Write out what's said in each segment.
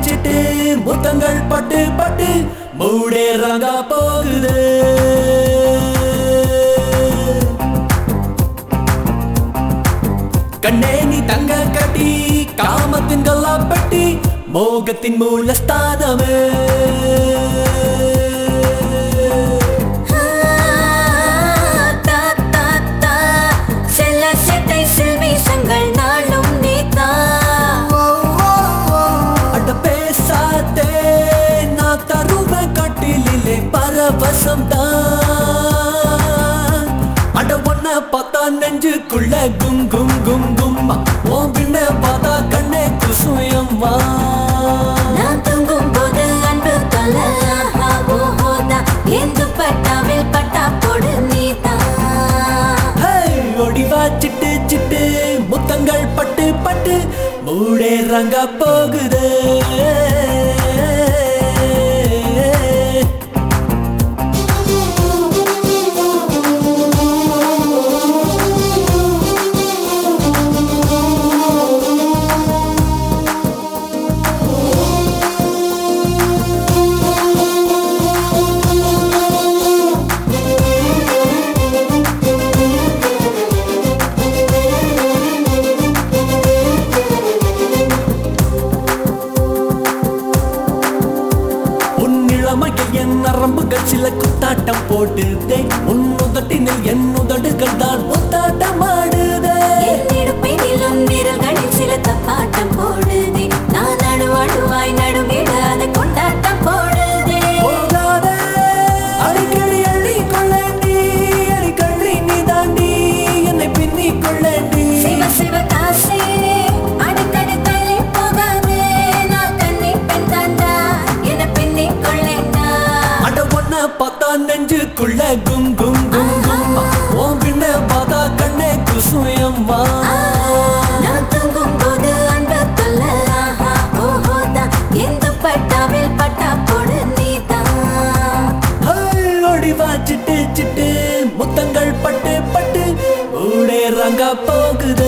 வச்சிட்டு முத்தங்கள் பட்டு பட்டு மூடேறாங்க போகுது கண்ணே நீ தங்க கட்டி காமத்தின் கல்லாப்பட்டி மோகத்தின் மூலஸ்தானமே தா, தா, தா. செல்ல செட்டை சில்மிஷங்கள் நாளும் நீதா அட பேசாதே நான் தருவேன் கட்டிலே பரவசம் தான் அட ஒன்ன பார்த்தா நெஞ்சுக்குள்ள கும் கும் கும் கும்மா உன் பின்ன பார்த்தா கண்ணே குசுயம்மா நான் தூங்கும் போது அன்பு தொல்ல ஆஹா, ஓஹோதா. எந்து பட்டாவில் பட்டா போடு நீதான் ஹே, ஒடிவா சிட்டு சிட்டு முத்தங்கள் பட்டு பட்டு மூடே ரங்க போகுது உன் இளமையில் என் நரம்புகள் சில குத்தாட்டம் போட்டுதே உன் உதட்டினில் என் உதடுகள் தான் முத்தாட்டம் ஆடுதே என் இடுப்பினிலும் விரல்களில் சில தப்பாட்டம் போடுதே நான் நடுவடுவாய் நடுங்கிட அதை கொண்டாட்டம் போடுதே போகாதே அடிக்கடி அள்ளி கொள்ளேண்டி அடிக்கடி நீ தாண்டி என்னை பின்னி கொள்ளேண்டி சிவ சிவ காசே அடிக்கடி தள்ளி போகாதே நான் கண்ணி பெண் தாண்டா என பின்னி கொள்ளேண்டா அட ஒன்ன பார்த்தா நெஞ்சுக்குள்ள கும் கும் கும் கும் உன் பின்ன பார்த்தா கண்ணே குசுயம்மா நான் தூங்கும் போது அன்பு தொல்ல ஆஹா ஓஹோதா எந்த பட்டாவில் பட்டா போடு நீதான் ஒடிவா சிட்டு சிட்டு முத்தங்கள் பட்டு பட்டு ஊடே ரங்க போகுது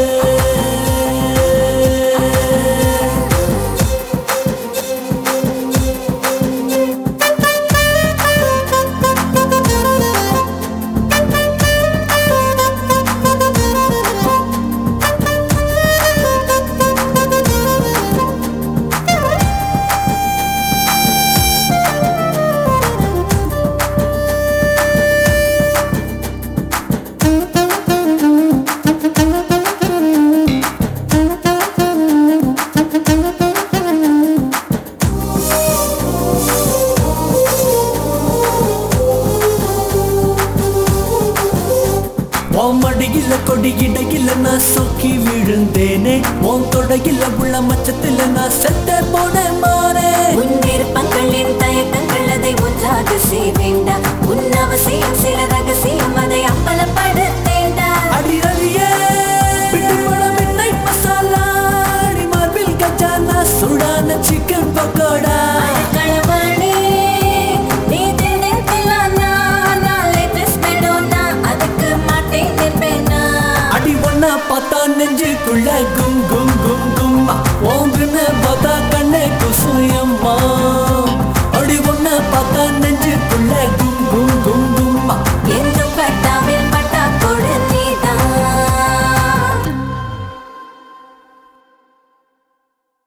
உன் மடியில கொடி இடையில நான் சொக்கி விழுந்தேனே உன் தொடையில உள்ள மச்சத்துல நான் செத்த போனேன் மாறே உன் விருப்பங்களின் தயக்கங்கள் அதை ஒன்றாக செய்வேண்டா உன் அவசியம் சில ரகசியம் அதை அம்பலப்படுத்தேண்டா அடி அடியே பிட்டு படம் என்னை மசாலா அடி மார்பில் கச்சானா சுடான சிக்கன் பக்கோடா அடக்களவாணி, நீ திணித்திலானா, நான் latest மெடோனா, அதுக்கு மாட்டேன் நிற்பேனா. அடி ஒன்னா பார்த்தா நெஞ்சுக்குள்ள கும் கும்